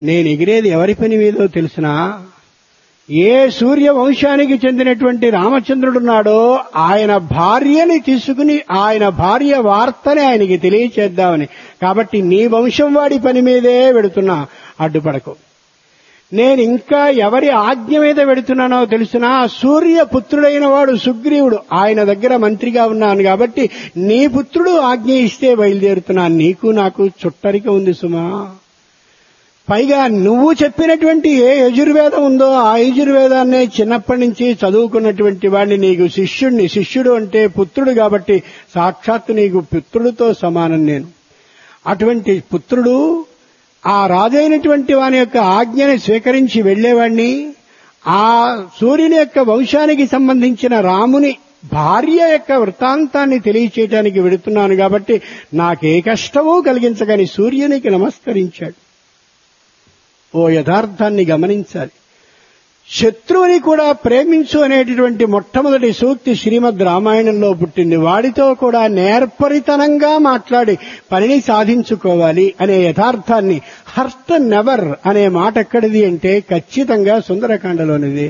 నేను ఎగిరేది ఎవరి పని మీదో తెలిసినా ఏ సూర్య వంశానికి చెందినటువంటి రామచంద్రుడున్నాడో ఆయన భార్యని తీసుకుని ఆయన భార్య వార్తని ఆయనకి తెలియచేద్దామని కాబట్టి నీ వంశం వాడి పని మీదే వెడుతున్నా అడ్డుపడకు నేను ఇంకా ఎవరి ఆజ్ఞ మీద వెడుతున్నానో తెలిసినా సూర్యపుత్రుడైన వాడు సుగ్రీవుడు ఆయన దగ్గర మంత్రిగా ఉన్నాను కాబట్టి నీ పుత్రుడు ఆజ్ఞ ఇస్తే బయలుదేరుతున్నాను నీకు నాకు చుట్టరిక ఉంది సుమా పైగా నువ్వు చెప్పినటువంటి ఏ యజుర్వేదం ఉందో ఆ యజుర్వేదాన్నే చిన్నప్పటి నుంచి చదువుకున్నటువంటి వాడిని నీకు శిష్యుడిని శిష్యుడు అంటే పుత్రుడు కాబట్టి సాక్షాత్తు నీకు పుత్రుడితో సమానం నేను అటువంటి పుత్రుడు ఆ రాజైనటువంటి వాని యొక్క ఆజ్ఞని స్వీకరించి వెళ్లేవాణ్ణి ఆ సూర్యుని యొక్క వంశానికి సంబంధించిన రాముని భార్య యొక్క వృత్తాంతాన్ని తెలియచేయటానికి వెడుతున్నాను కాబట్టి నాకే కష్టమూ కలిగించగని సూర్యునికి నమస్కరించాడు ఓ యథార్థాన్ని గమనించాలి శత్రువుని కూడా ప్రేమించు అనేటటువంటి మొట్టమొదటి సూక్తి శ్రీమద్ రామాయణంలో పుట్టింది వాడితో కూడా నేర్పరితనంగా మాట్లాడి పనిని సాధించుకోవాలి అనే యథార్థాన్ని హర్ట్ నెవర్ అనే మాట ఎక్కడిది అంటే ఖచ్చితంగా సుందరకాండలోనిది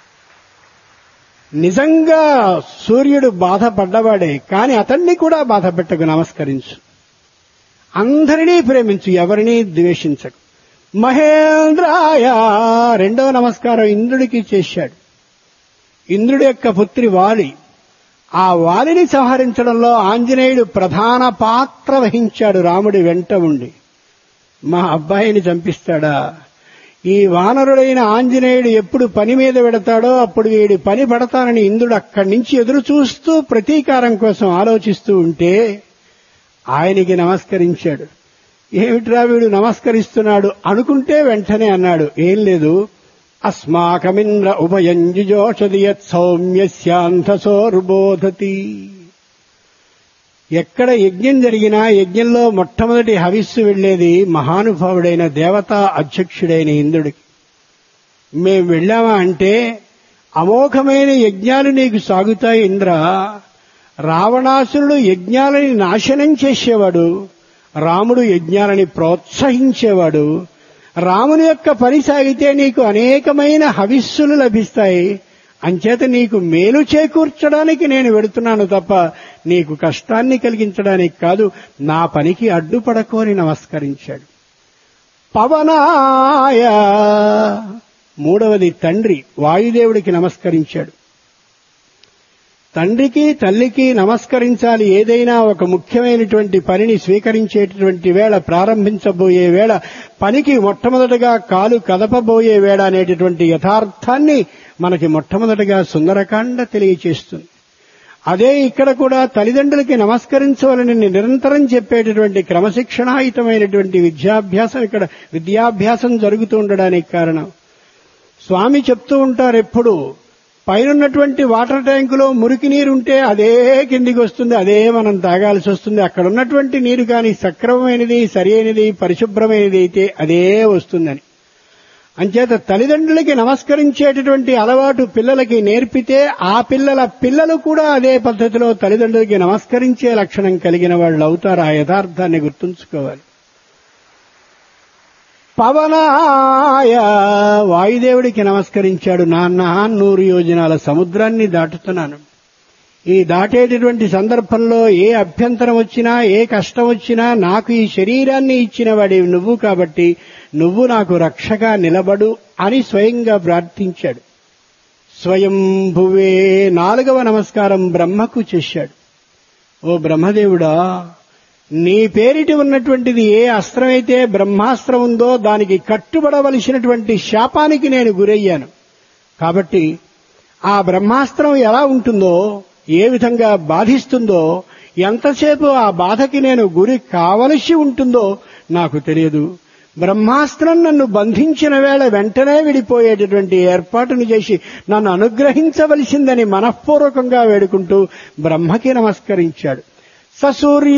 నిజంగా సూర్యుడు బాధపడ్డవాడే కాని అతన్ని కూడా బాధ పెట్టకు నమస్కరించు అందరినీ ప్రేమించు ఎవరినీ ద్వేషించకు మహేంద్రాయ రెండవ నమస్కారం ఇంద్రుడికి చేశాడు ఇంద్రుడి యొక్క పుత్రి వాలి ఆ వాలిని సంహరించడంలో ఆంజనేయుడు ప్రధాన పాత్ర వహించాడు రాముడి వెంట ఉండి మా అబ్బాయిని చంపిస్తాడా ఈ వానరుడైన ఆంజనేయుడు ఎప్పుడు పని మీద పెడతాడో అప్పుడు వీడి పని పడతానని ఇంద్రుడు అక్కడి నుంచి ఎదురు చూస్తూ ప్రతీకారం కోసం ఆలోచిస్తూ ఉంటే ఆయనకి నమస్కరించాడు ఏమిట్రా వీడు నమస్కరిస్తున్నాడు అనుకుంటే వెంటనే అన్నాడు ఏం లేదు అస్మాకమింద్ర ఉభయంజుజోషది యత్ సౌమ్యస్యాంధసోర్బోధతి ఎక్కడ యజ్ఞం జరిగినా యజ్ఞంలో మొట్టమొదటి హవిస్సు వెళ్లేది మహానుభావుడైన దేవతా అధ్యక్షుడైన ఇంద్రుడికి మేం వెళ్ళామా అంటే అమోఘమైన యజ్ఞాలు నీకు సాగుతాయి ఇంద్ర రావణాసురుడు యజ్ఞాలని నాశనం చేసేవాడు రాముడు యజ్ఞాలని ప్రోత్సహించేవాడు రాముని యొక్క పని సాగితే నీకు అనేకమైన హవిస్సులు లభిస్తాయి అంచేత నీకు మేలు చేకూర్చడానికి నేను వెడుతున్నాను తప్ప నీకు కష్టాన్ని కలిగించడానికి కాదు నా పనికి అడ్డుపడకు అని నమస్కరించాడు పవనాయ మూడవది తండ్రి వాయుదేవుడికి నమస్కరించాడు తండ్రికి తల్లికి నమస్కరించాలి ఏదైనా ఒక ముఖ్యమైనటువంటి పనిని స్వీకరించేటటువంటి వేళ ప్రారంభించబోయే వేళ పనికి మొట్టమొదటగా కాలు కదపబోయే వేళ అనేటటువంటి యథార్థాన్ని మనకి మొట్టమొదటగా సుందరకాండ తెలియచేస్తుంది అదే ఇక్కడ కూడా తల్లిదండ్రులకి నమస్కరించవాలని నిరంతరం చెప్పేటటువంటి క్రమశిక్షణాయుతమైనటువంటి విద్యాభ్యాసం ఇక్కడ విద్యాభ్యాసం జరుగుతూ ఉండడానికి కారణం స్వామి చెప్తూ ఉంటారు ఎప్పుడు పైనున్నటువంటి వాటర్ ట్యాంకులో మురికి నీరు ఉంటే అదే కిందికి వస్తుంది అదే మనం తాగాల్సి వస్తుంది అక్కడ ఉన్నటువంటి నీరు కానీ సక్రమమైనది సరైనది పరిశుభ్రమైనది అయితే అదే వస్తుందని అంచేత తల్లిదండ్రులకి నమస్కరించేటటువంటి అలవాటు పిల్లలకి నేర్పితే ఆ పిల్లల పిల్లలు కూడా అదే పద్ధతిలో తల్లిదండ్రులకి నమస్కరించే లక్షణం కలిగిన వాళ్ళు అవుతారు ఆ యథార్థాన్ని గుర్తుంచుకోవాలి పవనాయ వాయుదేవుడికి నమస్కరించాడు నాన్న నూరు యోజనాల సముద్రాన్ని దాటుతున్నాను ఈ దాటేటటువంటి సందర్భంలో ఏ అభ్యంతరం వచ్చినా ఏ కష్టం వచ్చినా నాకు ఈ శరీరాన్ని ఇచ్చిన వాడి నువ్వు కాబట్టి నువ్వు నాకు రక్షగా నిలబడు అని స్వయంగా ప్రార్థించాడు స్వయంభువే నాలుగవ నమస్కారం బ్రహ్మకు చేశాడు ఓ బ్రహ్మదేవుడా నీ పేరిటి ఉన్నటువంటిది ఏ అస్త్రమైతే బ్రహ్మాస్త్రం ఉందో దానికి కట్టుబడవలసినటువంటి శాపానికి నేను గురయ్యాను కాబట్టి ఆ బ్రహ్మాస్త్రం ఎలా ఉంటుందో ఏ విధంగా బాధిస్తుందో ఎంతసేపు ఆ బాధకి నేను గురి కావలసి ఉంటుందో నాకు తెలియదు బ్రహ్మాస్త్రం నన్ను బంధించిన వేళ వెంటనే విడిపోయేటటువంటి ఏర్పాటును చేసి నన్ను అనుగ్రహించవలసిందని మనఃపూర్వకంగా వేడుకుంటూ బ్రహ్మకి నమస్కరించాడు ససూర్య